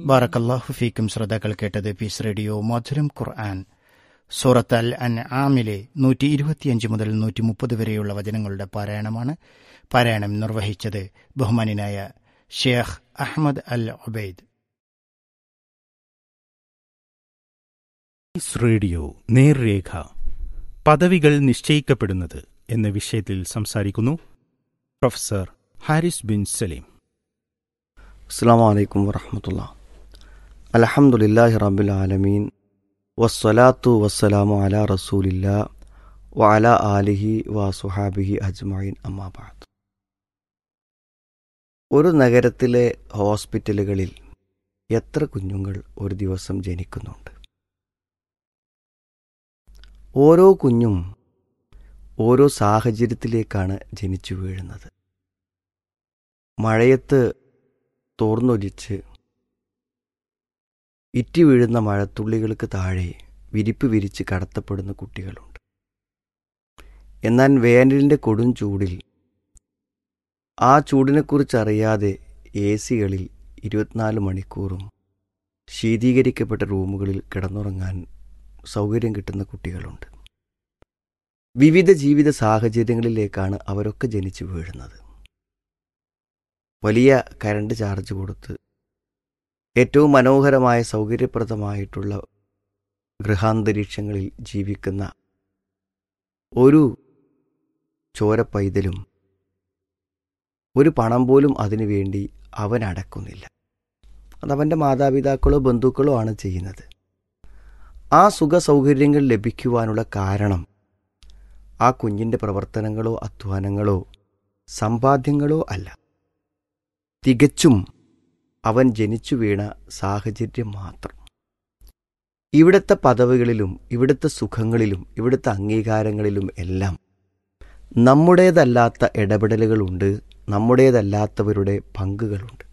ബാറക്കല്ലാഹു ഫീക്കും ശ്രോതാക്കൾ കേട്ടത് പീസ് റേഡിയോ മധുരം ഖുർആൻ സൂറത്ത് അൽ അൻ ആമിലെ നൂറ്റി ഇരുപത്തിയഞ്ച് മുതൽ നൂറ്റി മുപ്പത് വരെയുള്ള വചനങ്ങളുടെ പാരായണമാണ് പാരായണം നിർവഹിച്ചത് ബഹുമാനായ Sheikh Ahmed Al Obaid peace radio നേർരേഖ പദവികൾ നിശ്ചയിക്കപ്പെടുന്നത് എന്ന വിഷയത്തിൽ സംസാരിക്കുന്നു പ്രൊഫസർ ഹാരിസ് ബിൻ സലീം അസ്സാം വലൈക്കും വറഹമത്തുള്ള അലഹമുല്ലാഹി റബ്ബുൽ ആലമീൻ വസ്സലാത്തു വസ്സലാമു അല റസൂലില്ല വഅല ആലിഹി വസുഹാബിഹി അജ്മീൻ അമ്മാബാദ് ഒരു നഗരത്തിലെ ഹോസ്പിറ്റലുകളിൽ എത്ര കുഞ്ഞുങ്ങൾ ഒരു ദിവസം ജനിക്കുന്നുണ്ട് ഓരോ കുഞ്ഞും ഓരോ സാഹചര്യത്തിലേക്കാണ് ജനിച്ചു വീഴുന്നത് മഴയത്ത് തോർന്നൊലിച്ച് ഇറ്റി വീഴുന്ന മഴത്തുള്ളികൾക്ക് താഴെ വിരിപ്പ് വിരിച്ച് കടത്തപ്പെടുന്ന കുട്ടികളുണ്ട് എന്നാൽ വേനലിൻ്റെ കൊടും ചൂടിൽ ആ ചൂടിനെക്കുറിച്ച് അറിയാതെ എ സികളിൽ ഇരുപത്തിനാല് മണിക്കൂറും ശീതീകരിക്കപ്പെട്ട റൂമുകളിൽ കിടന്നുറങ്ങാൻ സൗകര്യം കിട്ടുന്ന കുട്ടികളുണ്ട് വിവിധ ജീവിത സാഹചര്യങ്ങളിലേക്കാണ് അവരൊക്കെ ജനിച്ചു വീഴുന്നത് വലിയ കരണ്ട് ചാർജ് കൊടുത്ത് ഏറ്റവും മനോഹരമായ സൗകര്യപ്രദമായിട്ടുള്ള ഗൃഹാന്തരീക്ഷങ്ങളിൽ ജീവിക്കുന്ന ഒരു ചോരപ്പൈതലും ഒരു പണം പോലും അതിനു വേണ്ടി അവൻ അടക്കുന്നില്ല അതവൻ്റെ മാതാപിതാക്കളോ ബന്ധുക്കളോ ആണ് ചെയ്യുന്നത് ആ സുഖ സൗകര്യങ്ങൾ ലഭിക്കുവാനുള്ള കാരണം ആ കുഞ്ഞിൻ്റെ പ്രവർത്തനങ്ങളോ അധ്വാനങ്ങളോ സമ്പാദ്യങ്ങളോ അല്ല തികച്ചും അവൻ ജനിച്ചു വീണ സാഹചര്യം മാത്രം ഇവിടുത്തെ പദവികളിലും ഇവിടുത്തെ സുഖങ്ങളിലും ഇവിടുത്തെ അംഗീകാരങ്ങളിലും എല്ലാം നമ്മുടേതല്ലാത്ത ഇടപെടലുകളുണ്ട് നമ്മുടേതല്ലാത്തവരുടെ പങ്കുകളുണ്ട്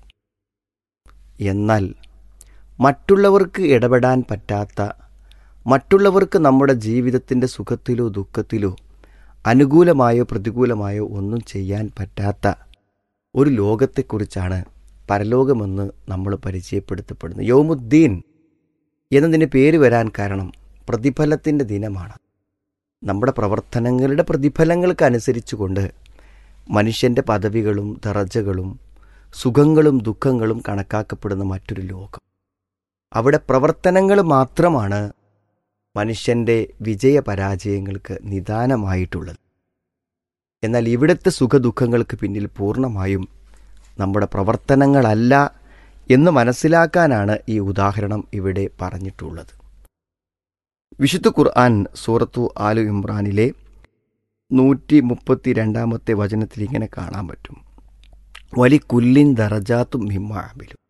എന്നാൽ മറ്റുള്ളവർക്ക് ഇടപെടാൻ പറ്റാത്ത മറ്റുള്ളവർക്ക് നമ്മുടെ ജീവിതത്തിൻ്റെ സുഖത്തിലോ ദുഃഖത്തിലോ അനുകൂലമായോ പ്രതികൂലമായോ ഒന്നും ചെയ്യാൻ പറ്റാത്ത ഒരു ലോകത്തെക്കുറിച്ചാണ് പരലോകമെന്ന് നമ്മൾ പരിചയപ്പെടുത്തപ്പെടുന്നത് യോമുദ്ദീൻ എന്നതിന് പേര് വരാൻ കാരണം പ്രതിഫലത്തിൻ്റെ ദിനമാണ് നമ്മുടെ പ്രവർത്തനങ്ങളുടെ പ്രതിഫലങ്ങൾക്കനുസരിച്ചുകൊണ്ട് മനുഷ്യൻ്റെ പദവികളും ദറജകളും സുഖങ്ങളും ദുഃഖങ്ങളും കണക്കാക്കപ്പെടുന്ന മറ്റൊരു ലോകം അവിടെ പ്രവർത്തനങ്ങൾ മാത്രമാണ് മനുഷ്യൻ്റെ വിജയപരാജയങ്ങൾക്ക് നിദാനമായിട്ടുള്ളത് എന്നാൽ ഇവിടുത്തെ സുഖദുഃഖങ്ങൾക്ക് പിന്നിൽ പൂർണ്ണമായും നമ്മുടെ പ്രവർത്തനങ്ങളല്ല എന്ന് മനസ്സിലാക്കാനാണ് ഈ ഉദാഹരണം ഇവിടെ പറഞ്ഞിട്ടുള്ളത് വിശുദ്ധ ഖുർആൻ സൂറത്തു ആലു ഇമ്രാനിലെ നൂറ്റി മുപ്പത്തി രണ്ടാമത്തെ വചനത്തിൽ ഇങ്ങനെ കാണാൻ പറ്റും വലി കുല്ലിൻ ദറജാത്തും ഹിമ്മാബിലും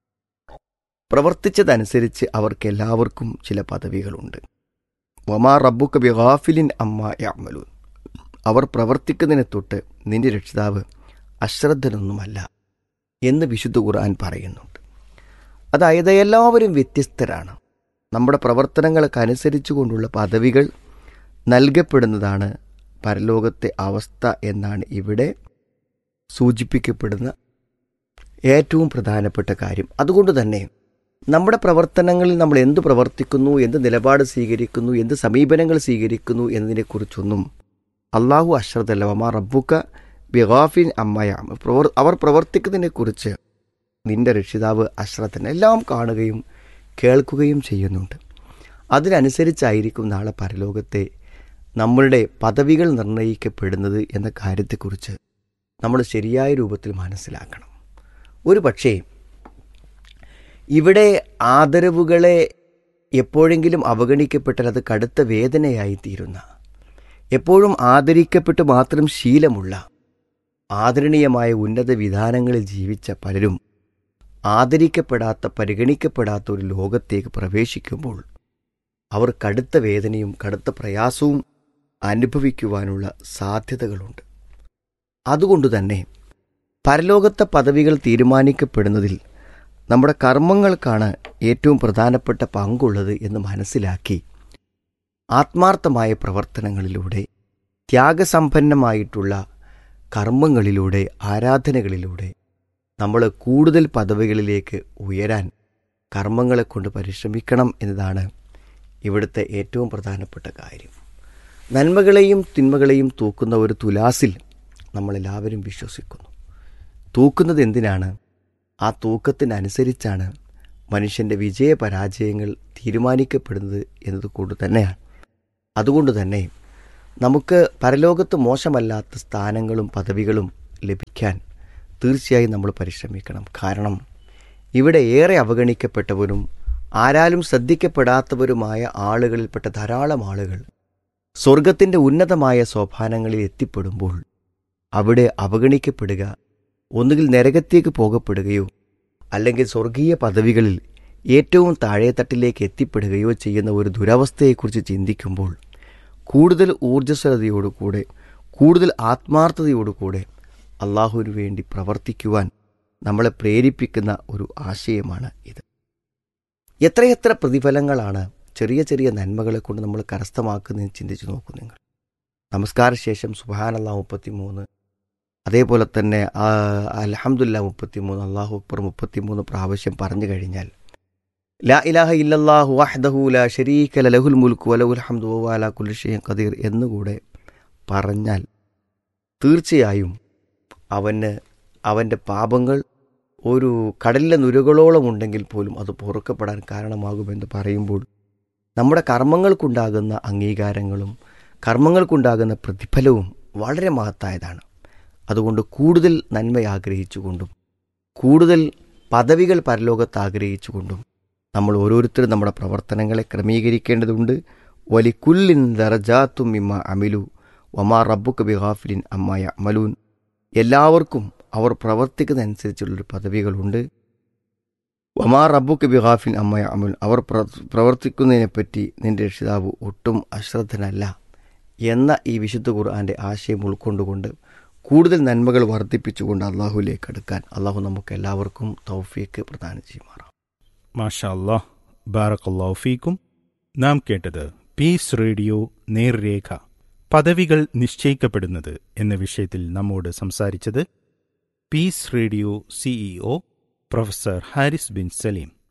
പ്രവർത്തിച്ചതനുസരിച്ച് അവർക്കെല്ലാവർക്കും ചില പദവികളുണ്ട് വമാ റബ്ബുക്ക് ബിഗാഫിലിൻ അമ്മ യാമലൂൻ അവർ പ്രവർത്തിക്കുന്നതിനെ തൊട്ട് നിന്റെ രക്ഷിതാവ് അശ്രദ്ധനൊന്നുമല്ല എന്ന് വിശുദ്ധ ഖുർആൻ പറയുന്നുണ്ട് അതായത് എല്ലാവരും വ്യത്യസ്തരാണ് നമ്മുടെ പ്രവർത്തനങ്ങൾക്ക് അനുസരിച്ചു കൊണ്ടുള്ള പദവികൾ നൽകപ്പെടുന്നതാണ് പരലോകത്തെ അവസ്ഥ എന്നാണ് ഇവിടെ സൂചിപ്പിക്കപ്പെടുന്ന ഏറ്റവും പ്രധാനപ്പെട്ട കാര്യം അതുകൊണ്ട് തന്നെ നമ്മുടെ പ്രവർത്തനങ്ങളിൽ നമ്മൾ എന്ത് പ്രവർത്തിക്കുന്നു എന്ത് നിലപാട് സ്വീകരിക്കുന്നു എന്ത് സമീപനങ്ങൾ സ്വീകരിക്കുന്നു എന്നതിനെക്കുറിച്ചൊന്നും അള്ളാഹു അശ്രദ്ധല്ല വമാ റബ്ബുക്ക ബിഗാഫിൻ അമ്മയാം പ്രവർ അവർ പ്രവർത്തിക്കുന്നതിനെക്കുറിച്ച് നിന്റെ രക്ഷിതാവ് അശ്രദ്ധൻ എല്ലാം കാണുകയും കേൾക്കുകയും ചെയ്യുന്നുണ്ട് അതിനനുസരിച്ചായിരിക്കും നാളെ പരലോകത്തെ നമ്മളുടെ പദവികൾ നിർണ്ണയിക്കപ്പെടുന്നത് എന്ന കാര്യത്തെക്കുറിച്ച് നമ്മൾ ശരിയായ രൂപത്തിൽ മനസ്സിലാക്കണം ഒരു പക്ഷേ ഇവിടെ ആദരവുകളെ എപ്പോഴെങ്കിലും അവഗണിക്കപ്പെട്ടാൽ അത് കടുത്ത വേദനയായി തീരുന്ന എപ്പോഴും ആദരിക്കപ്പെട്ട് മാത്രം ശീലമുള്ള ആദരണീയമായ ഉന്നത വിധാനങ്ങളിൽ ജീവിച്ച പലരും ആദരിക്കപ്പെടാത്ത പരിഗണിക്കപ്പെടാത്ത ഒരു ലോകത്തേക്ക് പ്രവേശിക്കുമ്പോൾ അവർ കടുത്ത വേദനയും കടുത്ത പ്രയാസവും അനുഭവിക്കുവാനുള്ള സാധ്യതകളുണ്ട് അതുകൊണ്ട് തന്നെ പരലോകത്തെ പദവികൾ തീരുമാനിക്കപ്പെടുന്നതിൽ നമ്മുടെ കർമ്മങ്ങൾക്കാണ് ഏറ്റവും പ്രധാനപ്പെട്ട പങ്കുള്ളത് എന്ന് മനസ്സിലാക്കി ആത്മാർത്ഥമായ പ്രവർത്തനങ്ങളിലൂടെ ത്യാഗസമ്പന്നമായിട്ടുള്ള കർമ്മങ്ങളിലൂടെ ആരാധനകളിലൂടെ നമ്മൾ കൂടുതൽ പദവികളിലേക്ക് ഉയരാൻ കർമ്മങ്ങളെ കൊണ്ട് പരിശ്രമിക്കണം എന്നതാണ് ഇവിടുത്തെ ഏറ്റവും പ്രധാനപ്പെട്ട കാര്യം നന്മകളെയും തിന്മകളെയും തൂക്കുന്ന ഒരു തുലാസിൽ നമ്മളെല്ലാവരും വിശ്വസിക്കുന്നു തൂക്കുന്നത് എന്തിനാണ് ആ തൂക്കത്തിനനുസരിച്ചാണ് മനുഷ്യൻ്റെ വിജയപരാജയങ്ങൾ തീരുമാനിക്കപ്പെടുന്നത് എന്നതുകൊണ്ട് തന്നെയാണ് അതുകൊണ്ട് തന്നെ നമുക്ക് പരലോകത്ത് മോശമല്ലാത്ത സ്ഥാനങ്ങളും പദവികളും ലഭിക്കാൻ തീർച്ചയായും നമ്മൾ പരിശ്രമിക്കണം കാരണം ഇവിടെ ഏറെ അവഗണിക്കപ്പെട്ടവരും ആരാലും ശ്രദ്ധിക്കപ്പെടാത്തവരുമായ ആളുകളിൽപ്പെട്ട ധാരാളം ആളുകൾ സ്വർഗത്തിൻ്റെ ഉന്നതമായ സോപാനങ്ങളിൽ എത്തിപ്പെടുമ്പോൾ അവിടെ അവഗണിക്കപ്പെടുക ഒന്നുകിൽ നരകത്തേക്ക് പോകപ്പെടുകയോ അല്ലെങ്കിൽ സ്വർഗീയ പദവികളിൽ ഏറ്റവും താഴെത്തട്ടിലേക്ക് എത്തിപ്പെടുകയോ ചെയ്യുന്ന ഒരു ദുരവസ്ഥയെക്കുറിച്ച് ചിന്തിക്കുമ്പോൾ കൂടുതൽ ഊർജ്ജസ്വലതയോടുകൂടെ കൂടുതൽ ആത്മാർത്ഥതയോടുകൂടെ അള്ളാഹുവിനു വേണ്ടി പ്രവർത്തിക്കുവാൻ നമ്മളെ പ്രേരിപ്പിക്കുന്ന ഒരു ആശയമാണ് ഇത് എത്രയെത്ര പ്രതിഫലങ്ങളാണ് ചെറിയ ചെറിയ നന്മകളെ കൊണ്ട് നമ്മൾ കരസ്ഥമാക്കുന്നതെന്ന് ചിന്തിച്ചു നോക്കൂ നിങ്ങൾ നമസ്കാരശേഷം സുബാനല്ലാ മുപ്പത്തിമൂന്ന് അതേപോലെ തന്നെ അലഹമുല്ല മുപ്പത്തിമൂന്ന് അള്ളാഹു അക്ബർ മുപ്പത്തിമൂന്ന് പ്രാവശ്യം പറഞ്ഞു കഴിഞ്ഞാൽ ലാ ഇലാഹ ഇല്ലല്ലാഹു വഹ്ദഹു ലാ ശരീക ലഹുൽ മുൽക്കു വലഹുൽ ഹംദു വഅലാ കുല്ലി ഷൈഇൻ ഖദീർ എന്നുകൂടെ പറഞ്ഞാൽ തീർച്ചയായും അവന് അവൻ്റെ പാപങ്ങൾ ഒരു കടലിലെ നുരകളോളം ഉണ്ടെങ്കിൽ പോലും അത് പൊറുക്കപ്പെടാൻ കാരണമാകുമെന്ന് പറയുമ്പോൾ നമ്മുടെ കർമ്മങ്ങൾക്കുണ്ടാകുന്ന അംഗീകാരങ്ങളും കർമ്മങ്ങൾക്കുണ്ടാകുന്ന പ്രതിഫലവും വളരെ മഹത്തായതാണ് അതുകൊണ്ട് കൂടുതൽ നന്മ ആഗ്രഹിച്ചുകൊണ്ടും കൂടുതൽ പദവികൾ പരലോകത്ത് ആഗ്രഹിച്ചുകൊണ്ടും നമ്മൾ ഓരോരുത്തരും നമ്മുടെ പ്രവർത്തനങ്ങളെ ക്രമീകരിക്കേണ്ടതുണ്ട് വലിക്കുല്ലിൻ ദറജാത്തും ഇമ്മ അമിലു വമാ റബ്ബുക്ക് ബിഹാഫിലിൻ അമ്മായ അമലൂൻ എല്ലാവർക്കും അവർ പ്രവർത്തിക്കുന്നതനുസരിച്ചുള്ളൊരു പദവികളുണ്ട് വമാ റബ്ബുക്ക് ബിഹാഫിൻ അമ്മയ അമൽ അവർ പ്രവർത്തിക്കുന്നതിനെപ്പറ്റി നിന്റെ രക്ഷിതാവ് ഒട്ടും അശ്രദ്ധനല്ല എന്ന ഈ വിശുദ്ധ ഖുർആന്റെ ആശയം ഉൾക്കൊണ്ടുകൊണ്ട് കൂടുതൽ നന്മകൾ വർദ്ധിപ്പിച്ചുകൊണ്ട് അള്ളാഹുലേക്ക് അടുക്കാൻ അള്ളാഹു നമുക്ക് എല്ലാവർക്കും തൗഫീക്ക് പ്രദാനം ചെയ്യുമാറാം മാഷാ അല്ലാഹ് ബാറക്കല്ലാഹു ഫീക്കും നാം കേട്ടത് പീസ് റേഡിയോ നേർരേഖ പദവികൾ നിശ്ചയിക്കപ്പെടുന്നത് എന്ന വിഷയത്തിൽ നമ്മോട് സംസാരിച്ചത് peace radio CEO professor Haris bin Saleem